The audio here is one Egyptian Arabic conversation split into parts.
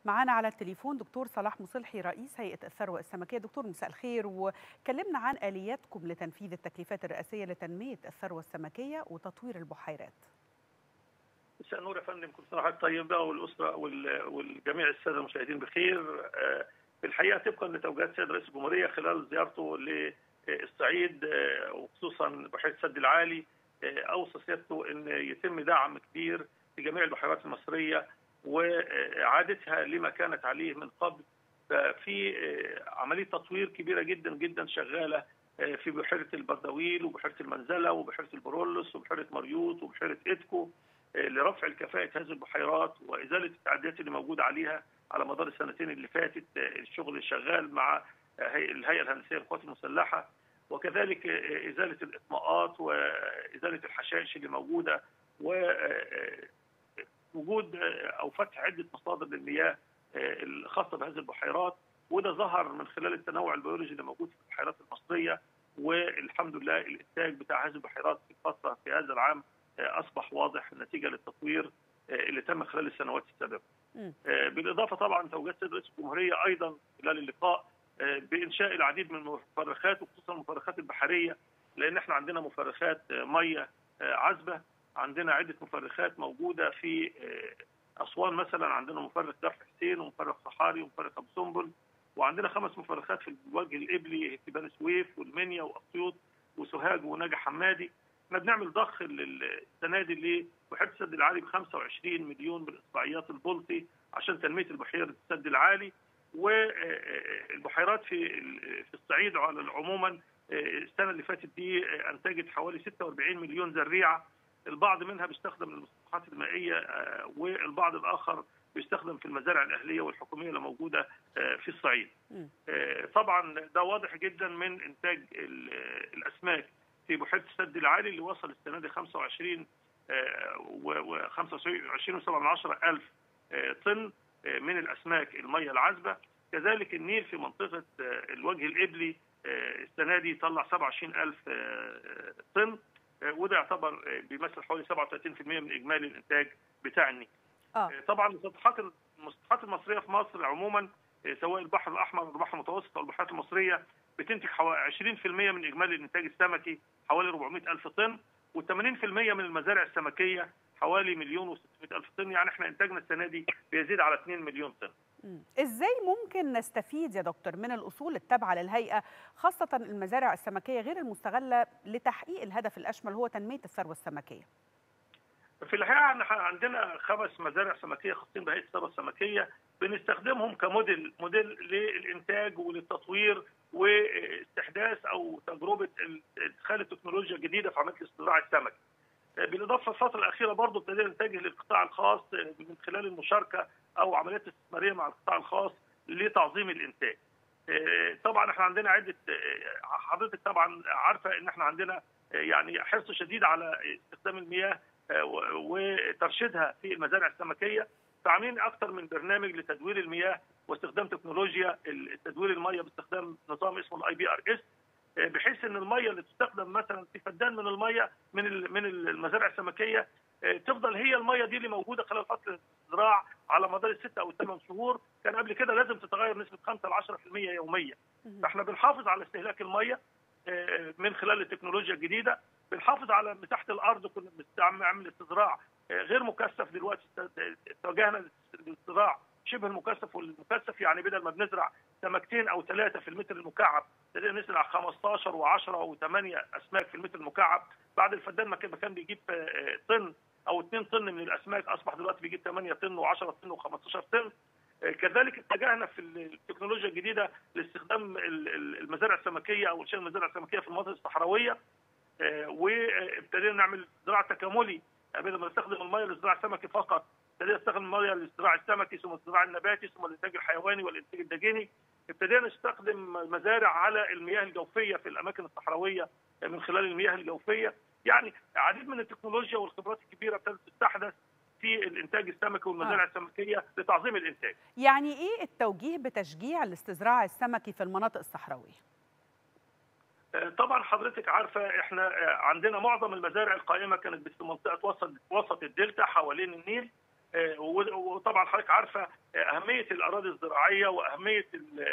معانا على التليفون دكتور صلاح مصلحي رئيس هيئة الثروة السمكية دكتور مساء الخير وكلمنا عن آلياتكم لتنفيذ التكليفات الرئاسية لتنمية الثروة السمكية وتطوير البحيرات مساء النور يا فندم كل سنه وحضرتك طيبه والاسره والجميع الساده المشاهدين بخير في الحقيقه طبقا لتوجيهات السيد رئيس الجمهوريه خلال زيارته للصعيد وخصوصا بحيره السد العالي اوصى سيادته ان يتم دعم كبير في جميع البحيرات المصريه واعادتها لما كانت عليه من قبل ففي عمليه تطوير كبيره جدا جدا شغاله في بحيره البردويل وبحيره المنزله وبحيره البرولس وبحيره مريوط وبحيره ادكو لرفع الكفاءة هذه البحيرات وإزالة التعديات اللي موجودة عليها على مدار السنتين اللي فاتت الشغل اللي شغال مع الهيئة الهندسية للقوات المسلحة وكذلك إزالة الإطماءات وإزالة الحشائش اللي موجودة ووجود أو فتح عدة مصادر للمياه الخاصة بهذه البحيرات وده ظهر من خلال التنوع البيولوجي اللي موجود في البحيرات المصرية والحمد لله الإنتاج بتاع هذه البحيرات في الفترة في هذا العام اصبح واضح نتيجه للتطوير اللي تم خلال السنوات السابقه. بالاضافه طبعا توجيهات السيد رئيس الجمهوريه ايضا خلال اللقاء بانشاء العديد من المفرخات وخصوصا المفرخات البحريه لان احنا عندنا مفرخات ميه عذبه عندنا عده مفرخات موجوده في اسوان مثلا عندنا مفرخ درف حسين ومفرخ صحاري ومفرخ ابو سنبل وعندنا خمس مفرخات في الوجه القبلي في بني سويف والمنيا واسيوط وسوهاج ونجا حمادي احنا بنعمل ضخ السنه دي لبحيره السد العالي ب 25 مليون من اصبعيات البلطي عشان تنميه البحيره السد العالي والبحيرات في في الصعيد عموما السنه اللي فاتت دي انتجت حوالي 46 مليون زريعه البعض منها بيستخدم للمسطحات المائيه والبعض الاخر بيستخدم في المزارع الاهليه والحكوميه اللي موجوده في الصعيد. طبعا ده واضح جدا من انتاج الاسماك في بحيره السد العالي اللي وصل السنه دي 25 و 25 الف طن من الاسماك الميه العذبه كذلك النيل في منطقه الوجه القبلي السنه دي طلع 27000 طن وده يعتبر بيمثل حوالي 37% من اجمالي الانتاج بتاع النيل. آه. طبعا المسطحات المسطحات المصريه في مصر عموما سواء البحر الاحمر والبحر المتوسط او البحيرات المصريه بتنتج حوالي 20% من اجمالي الانتاج السمكي حوالي 400 الف طن و80% من المزارع السمكيه حوالي مليون و600 الف طن يعني احنا انتاجنا السنه دي بيزيد على 2 مليون طن. ازاي ممكن نستفيد يا دكتور من الاصول التابعه للهيئه خاصه المزارع السمكيه غير المستغله لتحقيق الهدف الاشمل هو تنميه الثروه السمكيه؟ في الحقيقه احنا عندنا خمس مزارع سمكيه خاصين بهيئه الثروه السمكيه بنستخدمهم كموديل موديل للانتاج وللتطوير واستحداث او تجربه ادخال التكنولوجيا الجديده في عمليه الاستزراع السمكي. بالاضافه الفتره الاخيره برضه ابتدينا نتجه للقطاع الخاص من خلال المشاركه او عمليات استثماريه مع القطاع الخاص لتعظيم الانتاج. طبعا احنا عندنا عده حضرتك طبعا عارفه ان احنا عندنا يعني حرص شديد على استخدام المياه وترشيدها في المزارع السمكيه فعاملين اكثر من برنامج لتدوير المياه واستخدام تكنولوجيا تدوير الميه باستخدام نظام اسمه الاي بي ار اس بحيث ان الميه اللي تستخدم مثلا في فدان من الميه من من المزارع السمكيه تفضل هي الميه دي اللي موجوده خلال فتره الزراعه على مدار الست او الثمان شهور كان قبل كده لازم تتغير نسبه 5 ل 10% يوميا فاحنا بنحافظ على استهلاك الميه من خلال التكنولوجيا الجديده بنحافظ على مساحه الارض كنا بنعمل استزراع غير مكثف دلوقتي اتجهنا للاستزراع شبه المكثف والمكثف يعني بدل ما بنزرع سمكتين او ثلاثه في المتر المكعب ابتدينا نزرع 15 و10 و8 اسماك في المتر المكعب بعد الفدان ما كان بيجيب طن او 2 طن من الاسماك اصبح دلوقتي بيجيب 8 طن و10 طن و15 طن كذلك اتجهنا في التكنولوجيا الجديده لاستخدام المزارع السمكيه او انشاء المزارع السمكيه في المناطق الصحراويه وابتدينا نعمل زراعه تكاملي بدل ما نستخدم الميه للزراعه السمكي فقط ابتدينا نستخدم الميه للزراعه السمكي ثم الزراعه النباتي ثم الانتاج الحيواني والانتاج الدجيني ابتدينا نستخدم مزارع على المياه الجوفيه في الاماكن الصحراويه من خلال المياه الجوفيه يعني عديد من التكنولوجيا والخبرات الكبيره ابتدت تستحدث في الانتاج السمكي والمزارع آه. السمكيه لتعظيم الانتاج. يعني ايه التوجيه بتشجيع الاستزراع السمكي في المناطق الصحراويه؟ طبعا حضرتك عارفه احنا عندنا معظم المزارع القائمه كانت في منطقه وسط وسط الدلتا حوالين النيل وطبعا حضرتك عارفه اهميه الاراضي الزراعيه واهميه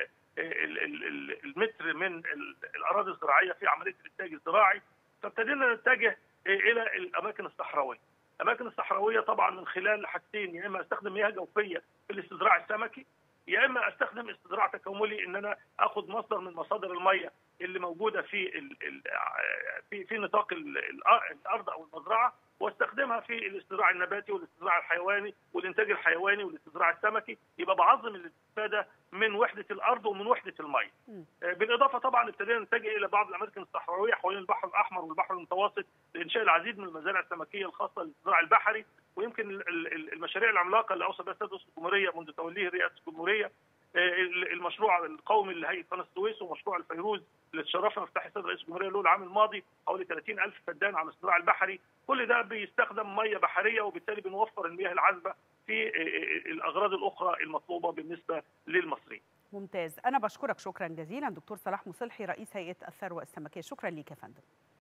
المتر من الاراضي الزراعيه في عمليه الانتاج الزراعي فابتدينا نتجه الى الاماكن الصحراويه. الاماكن الصحراويه طبعا من خلال حاجتين يا اما استخدم مياه جوفيه في الاستزراع السمكي يا اما استخدم استزراع تكاملي ان انا اخذ مصدر من مصادر الميه اللي موجوده في ال ال في في نطاق الارض او المزرعه واستخدمها في الاستزراع النباتي والاستزراع الحيواني والانتاج الحيواني والاستزراع السمكي يبقى بعظم الاستفاده من وحده الارض ومن وحده الميه. بالاضافه طبعا ابتدينا نتجه الى بعض الاماكن الصحراويه حوالين البحر الاحمر والبحر المتوسط لانشاء العديد من المزارع السمكيه الخاصه للاستزراع البحري ويمكن المشاريع العملاقه اللي اوصى بها السيد رئيس الجمهوريه منذ توليه رئاسه الجمهوريه المشروع القومي لهيئه قناه السويس ومشروع الفيروز اللي تشرفنا افتتاح السيد رئيس الجمهوريه له العام الماضي حوالي 30 ألف فدان على الاستزراع البحري كل ده بيستخدم ميه بحريه وبالتالي بنوفر المياه العذبه في الاغراض الاخرى المطلوبه بالنسبه للمصريين. ممتاز انا بشكرك شكرا جزيلا دكتور صلاح مصلحي رئيس هيئه الثروه السمكيه شكرا ليك يا فندم.